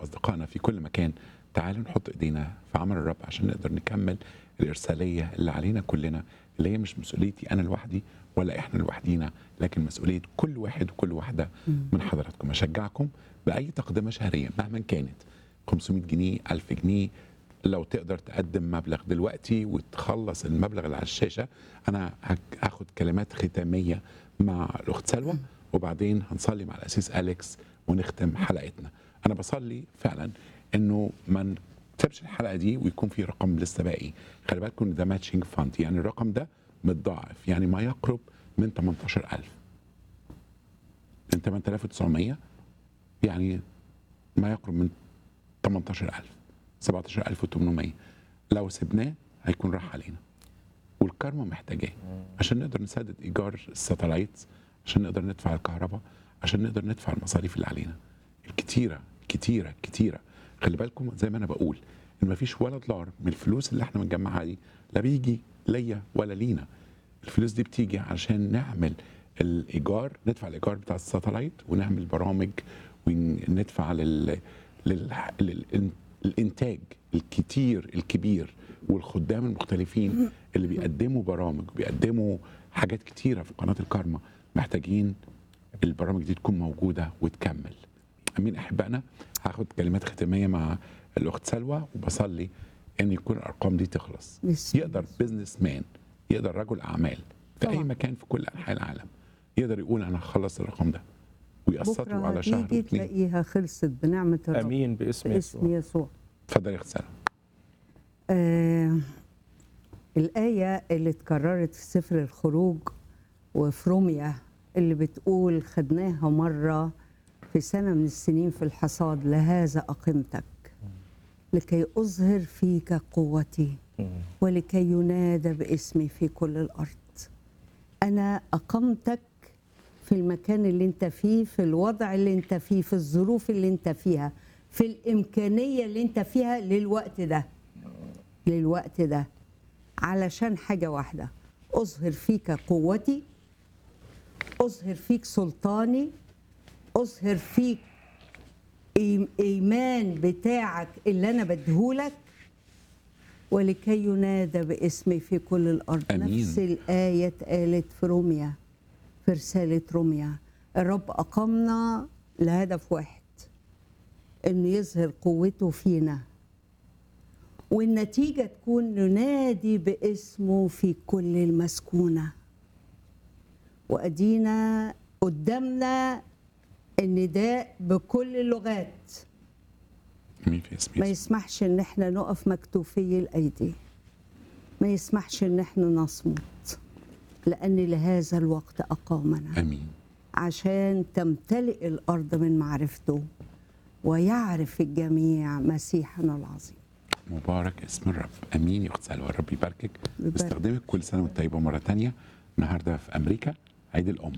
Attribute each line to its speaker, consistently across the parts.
Speaker 1: اصدقائنا في كل مكان تعالوا نحط ايدينا في عمل الرب عشان نقدر نكمل الارساليه اللي علينا كلنا اللي هي مش مسؤوليتي انا لوحدي ولا احنا لوحدينا لكن مسؤوليه كل واحد وكل واحده من حضراتكم اشجعكم باي تقدمه شهريه مهما كانت 500 جنيه 1000 جنيه لو تقدر تقدم مبلغ دلوقتي وتخلص المبلغ اللي على الشاشه انا هك- هاخد كلمات ختاميه مع الاخت سلوى وبعدين هنصلي مع الاسيس اليكس ونختم حلقتنا انا بصلي فعلا انه ما نكتبش الحلقه دي ويكون في رقم لسه باقي خلي بالكم إن ده ماتشنج فاند يعني الرقم ده متضاعف يعني ما يقرب من 18000 من 8900 يعني ما يقرب من 18000 17800 لو سبناه هيكون راح علينا والكارما محتاجاه عشان نقدر نسدد ايجار الساتلايت عشان نقدر ندفع الكهرباء عشان نقدر ندفع المصاريف اللي علينا الكتيره كتيره كتيره خلي بالكم زي ما انا بقول ان مفيش ولا دولار من الفلوس اللي احنا بنجمعها دي لا بيجي ليا ولا لينا الفلوس دي بتيجي عشان نعمل الايجار ندفع الايجار بتاع الساتلايت ونعمل برامج وندفع لل, لل... لل... الانتاج الكتير الكبير والخدام المختلفين اللي بيقدموا برامج وبيقدموا حاجات كتيره في قناه الكارما محتاجين البرامج دي تكون موجوده وتكمل امين احبائنا هاخد كلمات ختاميه مع الاخت سلوى وبصلي ان يكون الارقام دي تخلص
Speaker 2: بسم
Speaker 1: يقدر بزنس مان يقدر رجل اعمال في اي
Speaker 2: طبعا.
Speaker 1: مكان في كل انحاء العالم يقدر يقول انا هخلص الرقم ده ويقسطه
Speaker 2: بكره
Speaker 1: على شهر
Speaker 2: هتيجي
Speaker 1: واثنين
Speaker 2: تلاقيها خلصت بنعمه الرب
Speaker 3: امين باسم
Speaker 2: باسم
Speaker 3: يسوع
Speaker 2: يسوع
Speaker 1: اتفضل يا اخت سلوى
Speaker 2: آه الآية اللي اتكررت في سفر الخروج وفي روميا اللي بتقول خدناها مرة في سنة من السنين في الحصاد لهذا أقمتك لكي أظهر فيك قوتي ولكي ينادى باسمي في كل الأرض أنا أقمتك في المكان اللي انت فيه في الوضع اللي انت فيه في الظروف اللي انت فيها في الإمكانية اللي انت فيها للوقت ده للوقت ده علشان حاجة واحدة أظهر فيك قوتي أظهر فيك سلطاني أظهر فيك إيم- إيمان بتاعك اللي أنا بديهولك ولكي ينادى باسمي في كل الأرض
Speaker 1: أمين.
Speaker 2: نفس الآية اتقالت في روميا في رسالة روميا الرب أقامنا لهدف واحد إنه يظهر قوته فينا والنتيجة تكون ننادي باسمه في كل المسكونة وأدينا قدامنا النداء بكل اللغات
Speaker 1: امين في اسم
Speaker 2: ما
Speaker 1: يسوع
Speaker 2: يسمحش ان احنا نقف مكتوفي الايدي ما يسمحش ان احنا نصمت لان لهذا الوقت اقامنا
Speaker 1: امين
Speaker 2: عشان تمتلئ الارض من معرفته ويعرف الجميع مسيحنا العظيم
Speaker 1: مبارك اسم الرب امين يا اخت سلوى الرب يباركك
Speaker 2: يبارك.
Speaker 1: استخدمك كل سنه وانت طيبه مره تانية النهارده في امريكا عيد الام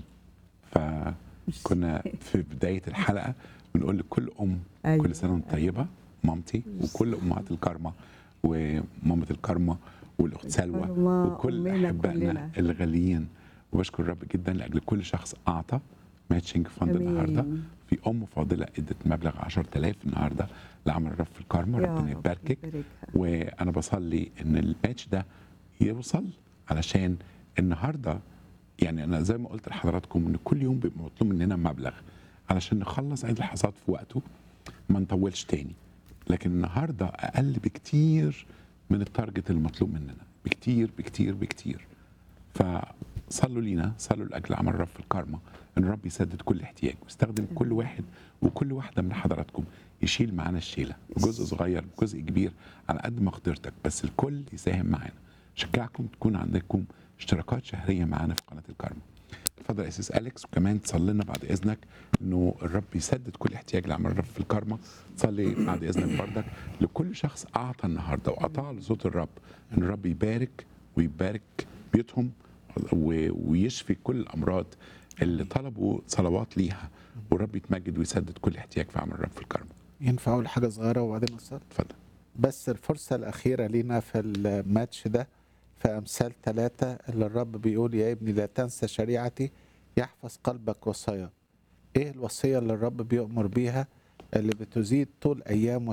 Speaker 1: فكنا في بدايه الحلقه بنقول لكل ام
Speaker 2: أيوة.
Speaker 1: كل سنه وانت طيبه مامتي وكل امهات الكرمه ومامه الكرمه والاخت سلوى
Speaker 2: الكرمة
Speaker 1: وكل
Speaker 2: أمنا
Speaker 1: احبائنا
Speaker 2: كلنا.
Speaker 1: الغاليين وبشكر الرب جدا لاجل كل شخص اعطى ماتشنج فند
Speaker 2: أمين.
Speaker 1: النهارده في ام فاضله ادت مبلغ 10000 النهارده لعمل الرب في الكرمه
Speaker 2: يا
Speaker 1: ربنا
Speaker 2: رب
Speaker 1: يباركك
Speaker 2: يباركها.
Speaker 1: وانا بصلي ان الماتش ده يوصل علشان النهارده يعني انا زي ما قلت لحضراتكم ان كل يوم بيبقى مطلوب مننا مبلغ علشان نخلص عيد الحصاد في وقته ما نطولش تاني لكن النهارده اقل بكتير من التارجت المطلوب مننا بكتير بكتير بكتير فصلوا لينا صلوا لاجل عمل الرب في الكارما ان الرب يسدد كل احتياج ويستخدم كل واحد وكل واحده من حضراتكم يشيل معانا الشيله بجزء صغير بجزء كبير على قد ما قدرتك بس الكل يساهم معانا شجعكم تكون عندكم اشتراكات شهريه معانا في قناه الكارما اتفضل يا اسيس اليكس وكمان تصلي لنا بعد اذنك انه الرب يسدد كل احتياج لعمل الرب في الكارما صلي بعد اذنك بردك لكل شخص اعطى النهارده واطاع لصوت الرب ان الرب يبارك ويبارك بيوتهم و- ويشفي كل الامراض اللي طلبوا صلوات ليها والرب يتمجد ويسدد كل احتياج في عمل الرب في الكارما
Speaker 4: ينفع اقول حاجه صغيره وبعدين اصلي
Speaker 1: اتفضل
Speaker 4: بس الفرصه الاخيره لينا في الماتش ده في امثال ثلاثه اللي الرب بيقول يا ابني لا تنسى شريعتي يحفظ قلبك وصايا ايه الوصيه اللي الرب بيؤمر بيها اللي بتزيد طول أيام